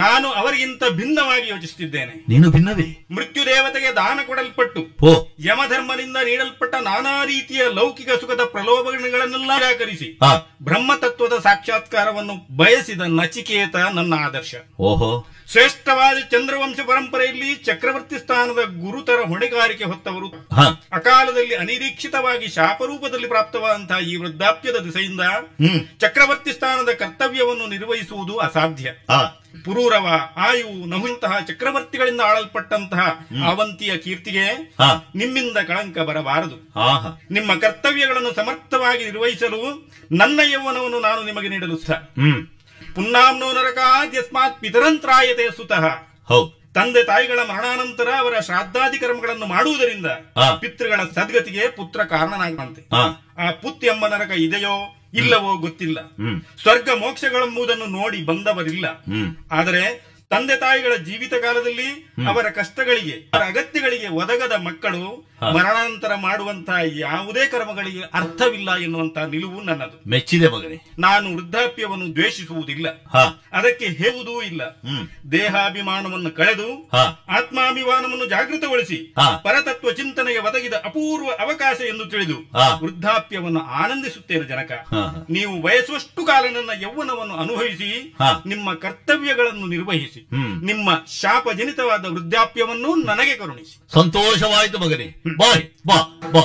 ನಾನು ಅವರಿಗಿಂತ ಭಿನ್ನವಾಗಿ ಯೋಚಿಸುತ್ತಿದ್ದೇನೆ ನೀನು ಭಿನ್ನವೇ ಮೃತ್ಯು ದೇವತೆಗೆ ದಾನ ಕೊಡಲ್ಪಟ್ಟು ಓ ಯಮಧರ್ಮದಿಂದ ನೀಡಲ್ಪಟ್ಟ ನಾನಾ ರೀತಿಯ ಲೌಕಿಕ ಸುಖದ ಪ್ರಲೋಭನೆಗಳನ್ನೆಲ್ಲ ನಿರಾಕರಿಸಿ ಆ ಬ್ರಹ್ಮತತ್ವದ ಸಾಕ್ಷಾತ್ಕಾರವನ್ನು ಬಯಸಿದ ನಚಿಕೇತ ನನ್ನ ಆದರ್ಶ ಓಹೋ ಶ್ರೇಷ್ಠವಾದ ಚಂದ್ರವಂಶ ಪರಂಪರೆಯಲ್ಲಿ ಚಕ್ರವರ್ತಿ ಸ್ಥಾನದ ಗುರುತರ ಹೊಣೆಗಾರಿಕೆ ಹೊತ್ತವರು ಹ ಅಕಾಲದಲ್ಲಿ ಅನಿರೀಕ್ಷಿತವಾಗಿ ಶಾಪರೂಪದಲ್ಲಿ ಪ್ರಾಪ್ತವಾದಂತಹ ಈ ವೃದ್ಧಾಪ್ಯದ ದಿಸೆಯಿಂದ ಹ್ಮ್ ಚಕ್ರವರ್ತಿ ಸ್ಥಾನದ ಕರ್ತವ್ಯವನ್ನು ನಿರ್ವಹಿಸುವುದು ಅಸಾಧ್ಯ ಆ ಪುರೂರವ ಆಯು ನಹುಂತಹ ಚಕ್ರವರ್ತಿಗಳಿಂದ ಆಳಲ್ಪಟ್ಟಂತಹ ಅವಂತಿಯ ಕೀರ್ತಿಗೆ ಹಾ ನಿಮ್ಮಿಂದ ಕಳಂಕ ಬರಬಾರದು ಆಹಾ ನಿಮ್ಮ ಕರ್ತವ್ಯಗಳನ್ನು ಸಮರ್ಥವಾಗಿ ನಿರ್ವಹಿಸಲು ನನ್ನ ಯೌವನವನ್ನು ನಾನು ನಿಮಗೆ ನೀಡಲು ಸಿದ್ಧ ಹ್ಮ್ ಪುನ್ನಾಮ್ನೋ ನರಕಾದ್ಯಸ್ಮಾತ್ ಪಿತರಂತ್ರಾಯತೆ ಸುತಃ ಹೌದು ತಂದೆ ತಾಯಿಗಳ ಮರಣಾನಂತರ ಅವರ ಶ್ರಾದ್ದಾದಿ ಕರ್ಮಗಳನ್ನು ಮಾಡುವುದರಿಂದ ಆ. ಪಿತೃಗಳ ಸದ್ಗತಿಗೆ ಪುತ್ರ ಕಾರಣನಾಗಂತೆ ಆ ಆ ಪುತ್ಯ ಎಂಬ ನರಕ ಇದೆಯೋ ಇಲ್ಲವೋ ಗೊತ್ತಿಲ್ಲ ಹ್ಮ್ ಸ್ವರ್ಗ ಮೋಕ್ಷಗಳೆಂಬುದನ್ನು ನೋಡಿ ಬಂದವರಿಲ್ಲ ಹ್ಮ್ ಆದರೆ ತಂದೆ ತಾಯಿಗಳ ಜೀವಿತ ಕಾಲದಲ್ಲಿ ಅವರ ಕಷ್ಟಗಳಿಗೆ ಅವರ ಅಗತ್ಯಗಳಿಗೆ ಒದಗದ ಮಕ್ಕಳು ಹಾ. ಮರಣಾನಂತರ ಮಾಡುವಂತಹ ಯಾವುದೇ ಕರ್ಮಗಳಿಗೆ ಅರ್ಥವಿಲ್ಲ ಎನ್ನುವಂತಹ ನಿಲುವು ನನ್ನದು ಮೆಚ್ಚಿದೆ ಮಗನೇ ನಾನು ವೃದ್ಧಾಪ್ಯವನ್ನು ದ್ವೇಷಿಸುವುದಿಲ್ಲ ಹಾ ಅದಕ್ಕೆ ಹೇಳುವುದೂ ಇಲ್ಲ ಹ್ಮ್ ದೇಹಾಭಿಮಾನವನ್ನು ಕಳೆದು ಹಾ ಆತ್ಮಾಭಿಮಾನವನ್ನು ಜಾಗೃತಗೊಳಿಸಿ ಹಾ. ಪರತತ್ವ ಚಿಂತನೆಗೆ ಒದಗಿದ ಅಪೂರ್ವ ಅವಕಾಶ ಎಂದು ತಿಳಿದು ಹಾ. ವೃದ್ಧಾಪ್ಯವನ್ನು ಆನಂದಿಸುತ್ತೇನೆ ಜನಕ ಹಾ, ಹಾ. ನೀವು ಬಯಸುವಷ್ಟು ಕಾಲ ನನ್ನ ಯೌವನವನ್ನು ಅನುಭವಿಸಿ ಹಾ. ನಿಮ್ಮ ಕರ್ತವ್ಯಗಳನ್ನು ನಿರ್ವಹಿಸಿ ಹ್ಮ್. ನಿಮ್ಮ ಶಾಪಜನಿತವಾದ ವೃದ್ಧಾಪ್ಯವನ್ನು ನನಗೆ ಕರುಣಿಸಿ ಸಂತೋಷವಾಯ್ತು ಮಗನೇ ಬಾಯ್ ಬಾ ಬಾ